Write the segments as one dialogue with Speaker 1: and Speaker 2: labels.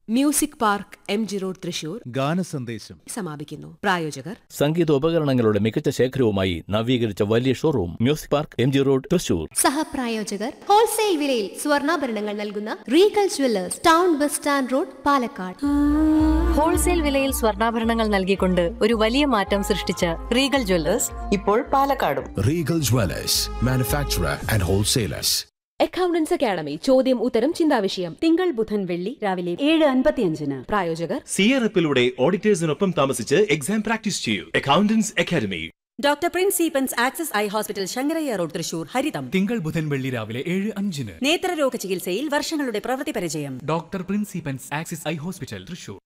Speaker 1: Music park M G road Thrissur
Speaker 2: ഗാനസന്ദേശം
Speaker 1: സമാപിക്കുന്നു പ്രായോജകർ
Speaker 3: സംഗീതോപകരണങ്ങളുടെ മികച്ച ശേഖരവുമായി നവീകരിച്ച വലിയ showroom music park M G road Thrissur
Speaker 4: സഹപ്രായോജകർ ഹോൾസെയിൽ വിലയിൽ സ്വർണ്ണാഭരണങ്ങൾ നൽകുന്ന regal jewellers town bus stand road Palakkad
Speaker 5: wholesale വിലയിൽ സ്വർണ്ണാഭരണങ്ങൾ നൽകിക്കൊണ്ട് ഒരു വലിയ മാറ്റം സൃഷ്ടിച്ച റീഗൽ ജ്വല്ലേഴ്സ്
Speaker 6: ഇപ്പോൾ പാലക്കാടും
Speaker 7: Regal Dwellers, manufacturer and wholesalers.
Speaker 1: Accountants academy ചോദ്യം ഉത്തരം ചിന്താവിഷയം
Speaker 8: തിങ്കൾ ബുധൻ വെള്ളി രാവിലെ ഏഴ് അൻപത്തിയഞ്ചിന്
Speaker 1: പ്രായോജകർ
Speaker 9: സിയറപ്പിലൂടെ ഓഡിറ്റേഴ്സിനൊപ്പം താമസിച്ച് എക്സാം പ്രാക്ടീസ് ചെയ്യൂ അക്കൗണ്ടൻസ് അക്കാദമി
Speaker 8: ഡോക്ടർ പ്രിൻസ് സീപ്പൻസ് access eye hospital Sankarayya road Thrissur ഹരിതം
Speaker 10: തിങ്കൾ ബുധൻ വെള്ളി രാവിലെ ഏഴ് അഞ്ചിന്
Speaker 8: നേത്രരോഗ ചികിത്സയിൽ വർഷങ്ങളുടെ പ്രവൃത്തി പരിചയം
Speaker 10: ഡോക്ടർ പ്രിൻസിപ്പൻസ് axis eye hospital Thrissur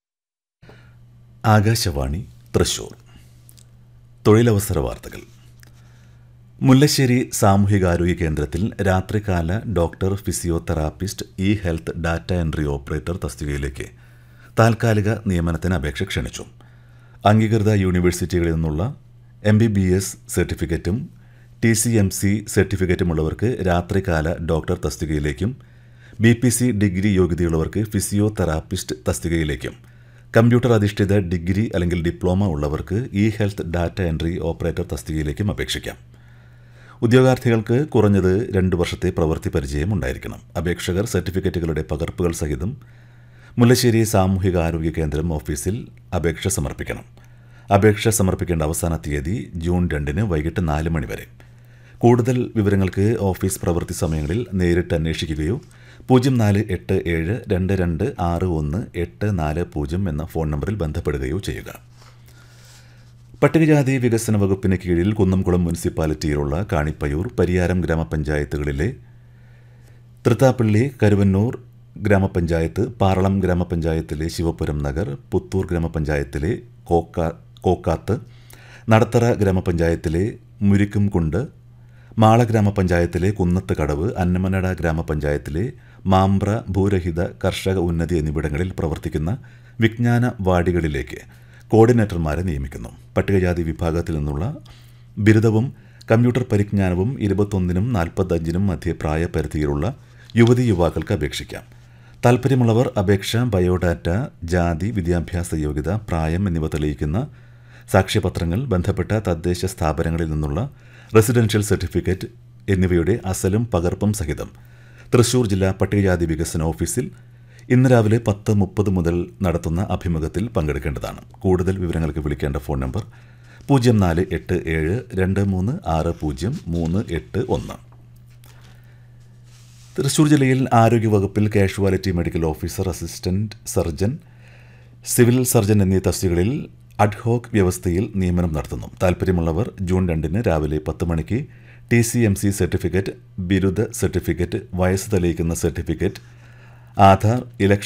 Speaker 11: Akashvani Thrissur തൊഴിലവസര വാർത്തകൾ മുല്ലശ്ശേരി സാമൂഹികാരോഗ്യ കേന്ദ്രത്തിൽ രാത്രികാല doctor physiotherapist e health data entry operator തസ്തികയിലേക്ക് താൽക്കാലിക നിയമനത്തിന് അപേക്ഷ ക്ഷണിച്ചു അംഗീകൃത യൂണിവേഴ്സിറ്റികളിൽ നിന്നുള്ള എം ബി ബി എസ് സർട്ടിഫിക്കറ്റും ടി സി എം സി സർട്ടിഫിക്കറ്റുമുള്ളവർക്ക് രാത്രികാല ഡോക്ടർ തസ്തികയിലേക്കും ബി പി സി ഡിഗ്രി യോഗ്യതയുള്ളവർക്ക് ഫിസിയോതെറാപ്പിസ്റ്റ് തസ്തികയിലേക്കും കമ്പ്യൂട്ടർ അധിഷ്ഠിത ഡിഗ്രി അല്ലെങ്കിൽ ഡിപ്ലോമ ഉള്ളവർക്ക് e health data entry operator തസ്തികയിലേക്കും അപേക്ഷിക്കാം ഉദ്യോഗാർത്ഥികൾക്ക് കുറഞ്ഞത് രണ്ട് വർഷത്തെ പ്രവൃത്തി പരിചയം ഉണ്ടായിരിക്കണം അപേക്ഷകർ സർട്ടിഫിക്കറ്റുകളുടെ പകർപ്പുകൾ സഹിതം മുല്ലശ്ശേരി സാമൂഹിക ആരോഗ്യ കേന്ദ്രം ഓഫീസിൽ അപേക്ഷ സമർപ്പിക്കണം അപേക്ഷ സമർപ്പിക്കേണ്ട അവസാന തീയതി ജൂൺ രണ്ടിന് വൈകിട്ട് നാല് മണി വരെ കൂടുതൽ വിവരങ്ങൾക്ക് ഓഫീസ് പ്രവൃത്തി സമയങ്ങളിൽ നേരിട്ട് അന്വേഷിക്കുകയോ പൂജ്യം നാല് എട്ട് ഏഴ് രണ്ട് രണ്ട് ആറ് ഒന്ന് എട്ട് നാല് പൂജ്യം എന്ന ഫോൺ നമ്പറിൽ ബന്ധപ്പെടുകയോ ചെയ്യുക പട്ടികജാതി വികസന വകുപ്പിന് കീഴിൽ കുന്നംകുളം മുനിസിപ്പാലിറ്റിയിലുള്ള കാണിപ്പയൂർ പരിയാരം ഗ്രാമപഞ്ചായത്തുകളിലെ തൃത്താപ്പള്ളി കരുവന്നൂർ ഗ്രാമപഞ്ചായത്ത് പാറളം ഗ്രാമപഞ്ചായത്തിലെ ശിവപുരം നഗർ പുത്തൂർ ഗ്രാമപഞ്ചായത്തിലെ കോക്കാ കോക്കാത്ത് നടത്തറ ഗ്രാമപഞ്ചായത്തിലെ മുരിക്കുംകുണ്ട് മാള ഗ്രാമപഞ്ചായത്തിലെ കുന്നത്ത് കടവ് അന്നമനട ഗ്രാമപഞ്ചായത്തിലെ മാമ്പ്ര ഭൂരഹിത കർഷക ഉന്നതി എന്നിവിടങ്ങളിൽ പ്രവർത്തിക്കുന്ന വിജ്ഞാന വാർഡുകളിലേക്ക് കോർഡിനേറ്റർമാരെ നിയമിക്കുന്നു പട്ടികജാതി വിഭാഗത്തിൽ നിന്നുള്ള ബിരുദവും കമ്പ്യൂട്ടർ പരിജ്ഞാനവും ഇരുപത്തൊന്നിനും നാൽപ്പത്തഞ്ചിനും മധ്യ പ്രായപരിധിയിലുള്ള യുവതി യുവാക്കൾക്ക് അപേക്ഷിക്കാം താൽപ്പര്യമുള്ളവർ അപേക്ഷ ബയോഡാറ്റ ജാതി വിദ്യാഭ്യാസ യോഗ്യത പ്രായം എന്നിവ തെളിയിക്കുന്ന സാക്ഷ്യപത്രങ്ങൾ ബന്ധപ്പെട്ട തദ്ദേശ സ്ഥാപനങ്ങളിൽ നിന്നുള്ള റെസിഡൻഷ്യൽ സർട്ടിഫിക്കറ്റ് എന്നിവയുടെ അസലും പകർപ്പും സഹിതം തൃശൂർ ജില്ലാ പട്ടികജാതി വികസന ഓഫീസിൽ ഇന്ന് രാവിലെ പത്ത് മുപ്പത് മുതൽ നടത്തുന്ന അഭിമുഖത്തിൽ പങ്കെടുക്കേണ്ടതാണ് കൂടുതൽ വിവരങ്ങൾക്ക് വിളിക്കേണ്ട ഫോൺ നമ്പർ പൂജ്യം നാല് എട്ട് ഏഴ് രണ്ട് മൂന്ന് ആറ് പൂജ്യം മൂന്ന് എട്ട് ഒന്ന് തൃശൂർ ജില്ലയിൽ ആരോഗ്യവകുപ്പിൽ casualty medical officer assistant surgeon civil surgeon എന്നീ തസ്തികകളിൽ അഡ്ഹോക്ക് വ്യവസ്ഥയിൽ നിയമനം നടത്തുന്നു താൽപ്പര്യമുള്ളവർ ജൂൺ രണ്ടിന് രാവിലെ പത്ത് മണിക്ക് T C M C certificate ബിരുദ സർട്ടിഫിക്കറ്റ് വയസ്സ് തെളിയിക്കുന്ന സർട്ടിഫിക്കറ്റ് ആധാർ ഇലക്ഷൻ